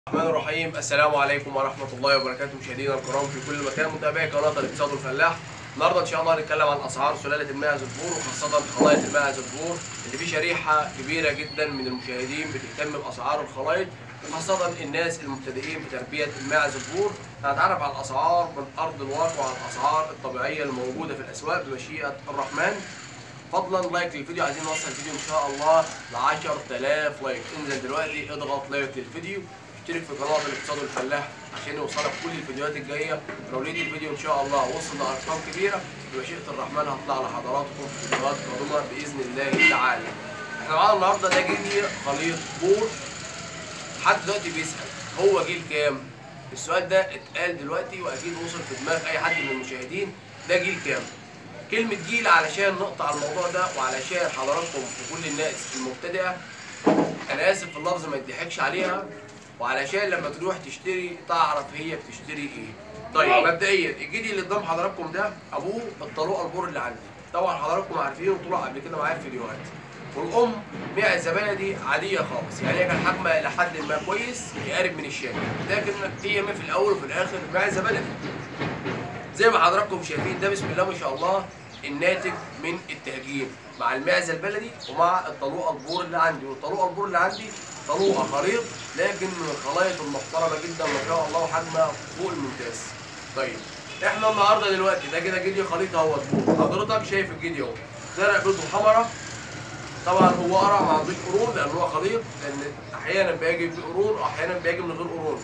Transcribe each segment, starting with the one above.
الرحمن الرحيم السلام عليكم ورحمة الله وبركاته مشاهدينا الكرام في كل مكان متابعي قناة الاقتصاد والفلاح النهارده ان شاء الله هنتكلم عن اسعار سلالة الماعز البور وخاصة خلايط الماعز البور اللي في شريحة كبيرة جدا من المشاهدين بتهتم باسعار الخلايط وخاصة الناس المبتدئين في تربية الماعز البور هنتعرف على الاسعار من ارض الواقع وعلى الاسعار الطبيعية الموجودة في الاسواق بمشيئة الرحمن فضلا لايك للفيديو عايزين نوصل الفيديو ان شاء الله ل 10000 لايك انزل دلوقتي اضغط لايك للفيديو اشترك في قناه الاقتصاد والفلاح عشان يوصلك كل الفيديوهات الجايه لو لقيت الفيديو ان شاء الله وصل لارقام كبيره بمشيئه الرحمن هطلع لحضراتكم في فيديوهات قادمه باذن الله تعالى احنا معانا النهارده ده جدي خليط بور حد دلوقتي بيسال هو جيل كام السؤال ده اتقال دلوقتي واكيد وصل في دماغ اي حد من المشاهدين ده جيل كام كلمة جيل علشان نقطع الموضوع ده وعلشان حضراتكم وكل الناس المبتدئة أنا آسف في اللفظ ما يضحكش عليها وعلشان لما تروح تشتري تعرف هي بتشتري إيه. طيب مبدئيا الجدي اللي قدام حضراتكم ده أبوه الطلوع البور اللي عندي. طبعا حضراتكم عارفين وطلع قبل كده معايا في فيديوهات. والأم معزة بلدي عادية خالص، يعني هي كان حجمها إلى حد ما كويس يقارب من الشام، لكن هي ما في الأول وفي الآخر معزة بلدي. زي ما حضراتكم شايفين ده بسم الله ما شاء الله الناتج من التهجين مع المعزه البلدي ومع الطلوقه البور اللي عندي والطلوقه البور اللي عندي طلوقه خليط لكن من الخلايط المحترمه جدا ما شاء الله وحجمها فوق الممتاز. طيب احنا النهارده دلوقتي ده كده جدي خليط اهوت بور حضرتك شايف الجدي اهو زرع بيضه حمراء طبعا هو قرع ما عندوش قرون لان هو خليط لان احيانا بيجي في قرون واحيانا بيجي من غير قرون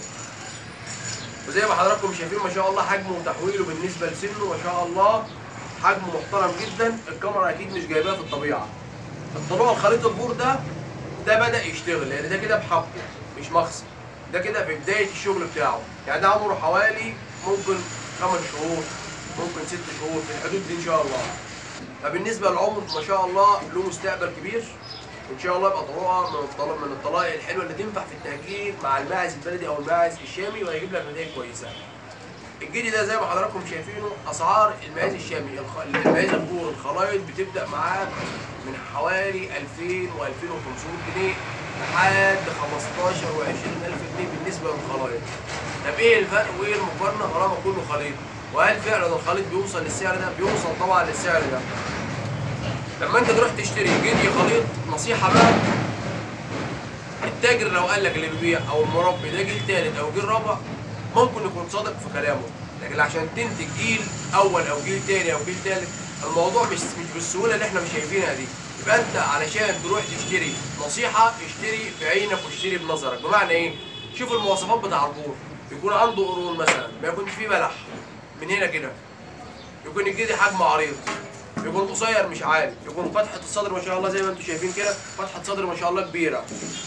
وزي ما حضراتكم شايفين ما شاء الله حجمه وتحويله بالنسبه لسنه ما شاء الله حجمه محترم جدا الكاميرا اكيد مش جايباه في الطبيعه الطلوع الخليط البور ده ده بدا يشتغل لان ده كده بحبه مش مخصب ده كده في بدايه الشغل بتاعه يعني ده عمره حوالي ممكن خمس شهور ممكن ست شهور في الحدود دي ان شاء الله فبالنسبه للعمر ما شاء الله له مستقبل كبير وان شاء الله يبقى طلوعه من الطلائع من الطلائع الحلوه اللي تنفع في التهجين مع الماعز البلدي او الماعز الشامي وهيجيب لك نتائج كويسه. الجدي ده زي ما حضراتكم شايفينه اسعار الماعز الشامي الخ- الماعز البور الخلايط بتبدا معاك من حوالي 2000 و2500 جنيه لحد 15 و20 الف جنيه بالنسبه للخلايط. طب ايه الفرق وايه المقارنه طالما كله خليط؟ وهل فعلا الخليط بيوصل للسعر ده؟ بيوصل طبعا للسعر ده. لما انت تروح تشتري جدي خليط نصيحه بقى التاجر لو قال لك اللي بيبيع او المربي ده جيل ثالث او جيل رابع ممكن يكون صادق في كلامه لكن عشان تنتج جيل اول او جيل ثاني او جيل ثالث الموضوع مش مش بالسهوله اللي احنا مش شايفينها دي يبقى انت علشان تروح تشتري نصيحه اشتري بعينك واشتري بنظرك بمعنى ايه؟ شوف المواصفات بتاع البور يكون عنده قرون مثلا ما يكونش فيه بلح من هنا كده يكون الجدي حجمه عريض يكون قصير مش عالي يكون فتحة الصدر ما شاء الله زي ما انتم شايفين كده فتحة صدر ما شاء الله كبيرة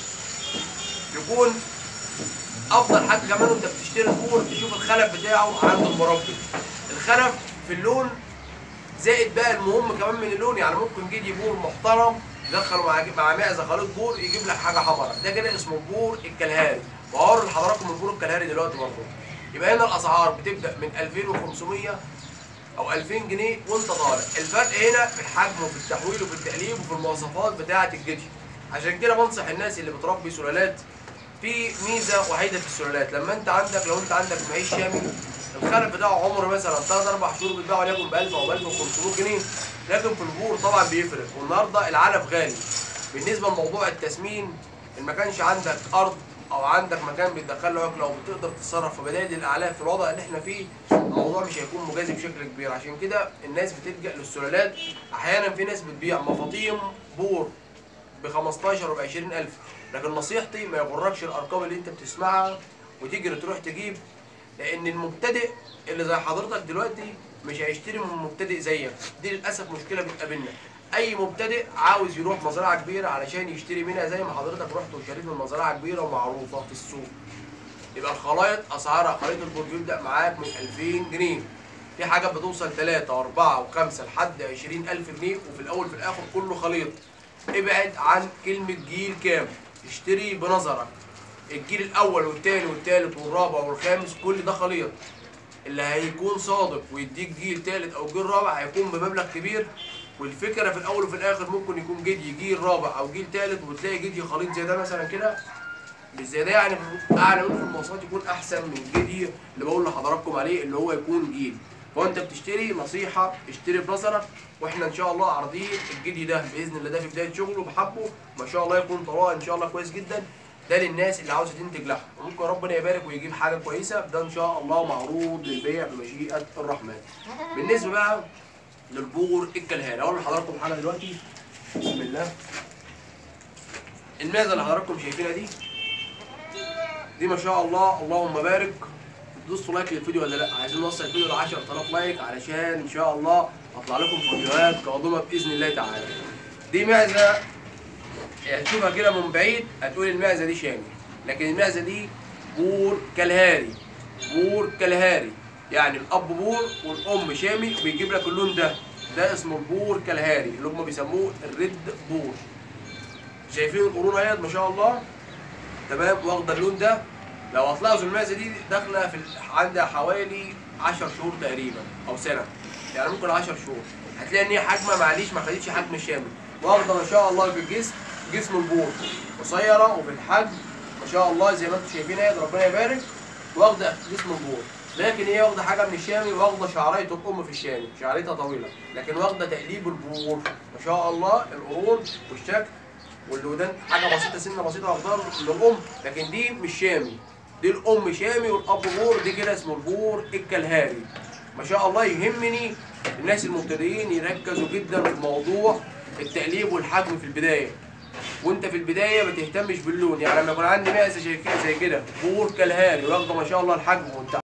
يكون افضل حاجة كمان وانت بتشتري البور تشوف الخلف بتاعه عند المربي الخلف في اللون زائد بقى المهم كمان من اللون يعني ممكن جدي بور محترم يدخله مع مع معزه خليط بور يجيب لك حاجه حمراء ده كده اسمه البور الكلهاري وهوري لحضراتكم البور الكلهاري دلوقتي برضه يبقى هنا الاسعار بتبدا من 2500 او 2000 جنيه وانت طالع الفرق هنا في الحجم وفي التحويل وفي التقليب وفي المواصفات بتاعه الجدي عشان كده بنصح الناس اللي بتربي سلالات في ميزه وحيده في السلالات لما انت عندك لو انت عندك معيش شامي الخلف بتاعه عمره مثلا 3 4 شهور بيتباع وليكن ب 1000 او ب 1500 جنيه لكن في البور طبعا بيفرق والنهارده العلف غالي بالنسبه لموضوع التسمين ان ما كانش عندك ارض او عندك مكان بيدخل له اكل او بتقدر تتصرف في بدائل الاعلاف في الوضع اللي احنا فيه الموضوع مش هيكون مجازي بشكل كبير عشان كده الناس بتلجا للسلالات احيانا في ناس بتبيع مفاطيم بور ب 15 وب 20 الف لكن نصيحتي ما يغركش الارقام اللي انت بتسمعها وتجري تروح تجيب لان المبتدئ اللي زي حضرتك دلوقتي مش هيشتري من مبتدئ زيك دي للاسف مشكله بتقابلنا اي مبتدئ عاوز يروح مزرعه كبيره علشان يشتري منها زي ما حضرتك رحت وشريت من مزرعه كبيره ومعروفه في السوق يبقى الخلايط اسعارها خليط البور بيبدا معاك من 2000 جنيه في حاجات بتوصل 3 و4 و5 لحد 20000 جنيه وفي الاول في الاخر كله خليط ابعد عن كلمه جيل كام اشتري بنظرك الجيل الاول والثاني والثالث والرابع والخامس كل ده خليط اللي هيكون صادق ويديك جيل ثالث او جيل رابع هيكون بمبلغ كبير والفكره في الاول وفي الاخر ممكن يكون جدي جيل رابع او جيل ثالث وتلاقي جدي خليط زي ده مثلا كده مش زي ده يعني اعلى منه في المواصفات يكون احسن من الجدي اللي بقول لحضراتكم عليه اللي هو يكون جيل فانت بتشتري نصيحه اشتري بنظرك واحنا ان شاء الله عارضين الجدي ده باذن الله ده في بدايه شغله بحبه ما شاء الله يكون طلائع ان شاء الله كويس جدا ده للناس اللي عاوزه تنتج لحم وممكن ربنا يبارك ويجيب حاجه كويسه ده ان شاء الله معروض للبيع بمشيئه الرحمن بالنسبه بقى للبور الكالهاري اقول لحضراتكم حاجه دلوقتي بسم الله المعزه اللي حضراتكم شايفينها دي دي ما شاء الله اللهم بارك دوسوا لايك للفيديو ولا لا عايزين نوصل الفيديو ل 10000 لايك علشان ان شاء الله اطلع لكم فيديوهات قادمه باذن الله تعالى دي معزه هتشوفها كده من بعيد هتقول المعزه دي شامي لكن المعزه دي بور كالهاري بور كالهاري يعني الاب بور والام شامي بيجيب لك اللون ده ده اسمه البور كالهاري اللي هم بيسموه الريد بور شايفين القرون اهيت ما شاء الله تمام واخده اللون ده لو هتلاحظوا المعزه دي داخله في ال- عندها حوالي 10 شهور تقريبا او سنه يعني ممكن 10 شهور هتلاقي ان هي حجمها معليش ما خدتش حجم الشامل واخده ما شاء الله في الجسم جسم البور قصيره وفي الحجم ما شاء الله زي ما انتم شايفين اهي ربنا يبارك واخده جسم البور لكن هي واخده حاجه من الشامي واخده شعريه الام في الشامي شعريتها طويله لكن واخده تقليب البور ما شاء الله القرون والشكل والودان حاجه بسيطه سنه بسيطه واخدها من الام لكن دي مش شامي دي الام شامي والاب بور دي كده اسمه البور الكالهاري ما شاء الله يهمني الناس المبتدئين يركزوا جدا في موضوع التقليب والحجم في البدايه وانت في البدايه ما تهتمش باللون يعني لما يكون عندي معزه زي كده زي كده بور كالهاري واخده ما شاء الله الحجم وانت